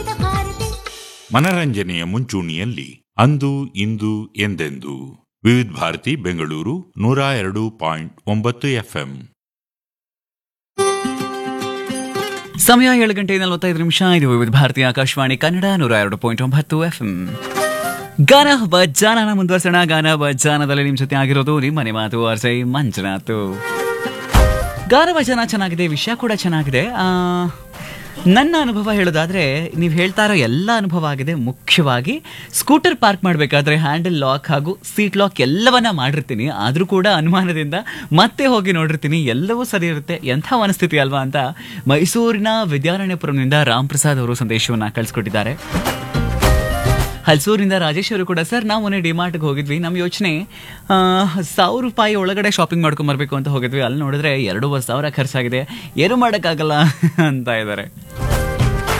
ಭಾರತಿ ಮನರಂಜನೆಯ ಮುಂಚೂಣಿಯಲ್ಲಿ ಅಂದು ಇಂದು ಎಂದೆಂದು ವಿವಿಧ ಭಾರತಿ ಬೆಂಗಳೂರು ನೂರ ಎರಡು ಪಾಯಿಂಟ್ ಒಂಬತ್ತು ಎಫ್ಎಂ ಸಮಯ ಏಳು ಗಂಟೆ ನಲವತ್ತೈದು ನಿಮಿಷ ಇದು ವಿವಿಧ ಭಾರತೀಯ ಆಕಾಶವಾಣಿ ಕನ್ನಡ ನೂರ ಎರಡು ಪಾಯಿಂಟ್ ಒಂಬತ್ತು ಎಫ್ ಗಾನ ಬಜ್ಜಾನ ಮುಂದುವರ್ಸೋಣ ಗಾನ ಬಜ್ಜಾನದಲ್ಲಿ ನಿಮ್ಮ ಜೊತೆ ಆಗಿರೋದು ನಿಮ್ಮ ಮಾತು ಅರ್ಜಯ್ ಮಂಜುನಾಥ್ ಗಾನ ಭಜನ ಚೆನ್ನಾಗಿದೆ ವಿಷಯ ಕೂಡ ಚೆನ್ನಾಗಿದೆ ಆ, ನನ್ನ ಅನುಭವ ಹೇಳೋದಾದ್ರೆ ನೀವು ಹೇಳ್ತಾ ಇರೋ ಎಲ್ಲ ಅನುಭವ ಆಗಿದೆ ಮುಖ್ಯವಾಗಿ ಸ್ಕೂಟರ್ ಪಾರ್ಕ್ ಮಾಡಬೇಕಾದ್ರೆ ಹ್ಯಾಂಡಲ್ ಲಾಕ್ ಹಾಗೂ ಸೀಟ್ ಲಾಕ್ ಎಲ್ಲವನ್ನ ಮಾಡಿರ್ತೀನಿ ಆದರೂ ಕೂಡ ಅನುಮಾನದಿಂದ ಮತ್ತೆ ಹೋಗಿ ನೋಡಿರ್ತೀನಿ ಎಲ್ಲವೂ ಸರಿ ಇರುತ್ತೆ ಎಂಥ ಮನಸ್ಥಿತಿ ಅಲ್ವಾ ಅಂತ ಮೈಸೂರಿನ ವಿದ್ಯಾರಣ್ಯಪುರಂನಿಂದ ರಾಮ್ ಪ್ರಸಾದ್ ಅವರು ಸಂದೇಶವನ್ನ ಕಳಿಸ್ಕೊಟ್ಟಿದ್ದಾರೆ ಹಲ್ಸೂರಿಂದ ರಾಜೇಶ್ ಅವರು ಕೂಡ ಸರ್ ನಾವು ಮೊನ್ನೆ ಡಿಮಾರ್ಟ್ಗೆ ಹೋಗಿದ್ವಿ ನಮ್ಮ ಯೋಚನೆ ಸಾವಿರ ರೂಪಾಯಿ ಒಳಗಡೆ ಶಾಪಿಂಗ್ ಮಾಡ್ಕೊಂಡ್ ಬರ್ಬೇಕು ಅಂತ ಹೋಗಿದ್ವಿ ಅಲ್ಲಿ ನೋಡಿದ್ರೆ ಎರಡೂವರೆ ಸಾವಿರ ಖರ್ಚಾಗಿದೆ ಏನು ಮಾಡೋಕ್ಕಾಗಲ್ಲ ಅಂತ ಇದ್ದಾರೆ